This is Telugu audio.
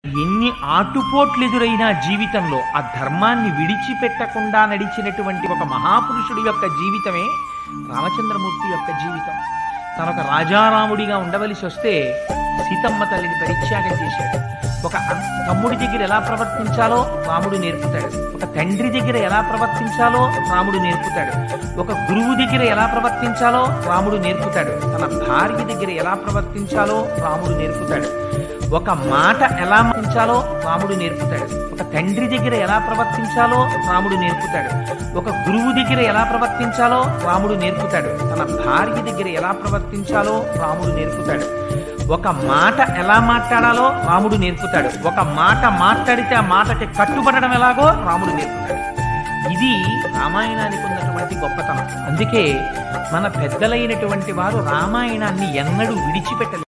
ఎన్ని ఆటుపోట్లు ఎదురైనా జీవితంలో ఆ ధర్మాన్ని విడిచిపెట్టకుండా నడిచినటువంటి ఒక మహాపురుషుడి యొక్క జీవితమే రామచంద్రమూర్తి యొక్క జీవితం తను ఒక రాజారాముడిగా ఉండవలసి వస్తే సీతమ్మ తల్లిని పరిత్యాగం చేశాడు ఒక అన్- తమ్ముడి దగ్గర ఎలా ప్రవర్తించాలో రాముడు నేర్పుతాడు ఒక తండ్రి దగ్గర ఎలా ప్రవర్తించాలో రాముడు నేర్పుతాడు ఒక గురువు దగ్గర ఎలా ప్రవర్తించాలో రాముడు నేర్పుతాడు తన భార్య దగ్గర ఎలా ప్రవర్తించాలో రాముడు నేర్పుతాడు ఒక మాట ఎలా మాట్లాడాలో రాముడు నేర్పుతాడు ఒక తండ్రి దగ్గర ఎలా ప్రవర్తించాలో రాముడు నేర్పుతాడు ఒక గురువు దగ్గర ఎలా ప్రవర్తించాలో రాముడు నేర్పుతాడు తన భార్య దగ్గర ఎలా ప్రవర్తించాలో రాముడు నేర్పుతాడు ఒక మాట ఎలా మాట్లాడాలో రాముడు నేర్పుతాడు ఒక మాట మాట్లాడితే ఆ మాటకి కట్టుబడడం ఎలాగో రాముడు నేర్పుతాడు ఇది రామాయణానికి ఉన్నటువంటి గొప్పతనం అందుకే మన పెద్దలైనటువంటి వారు రామాయణాన్ని ఎన్నడూ విడిచిపెట్టలేదు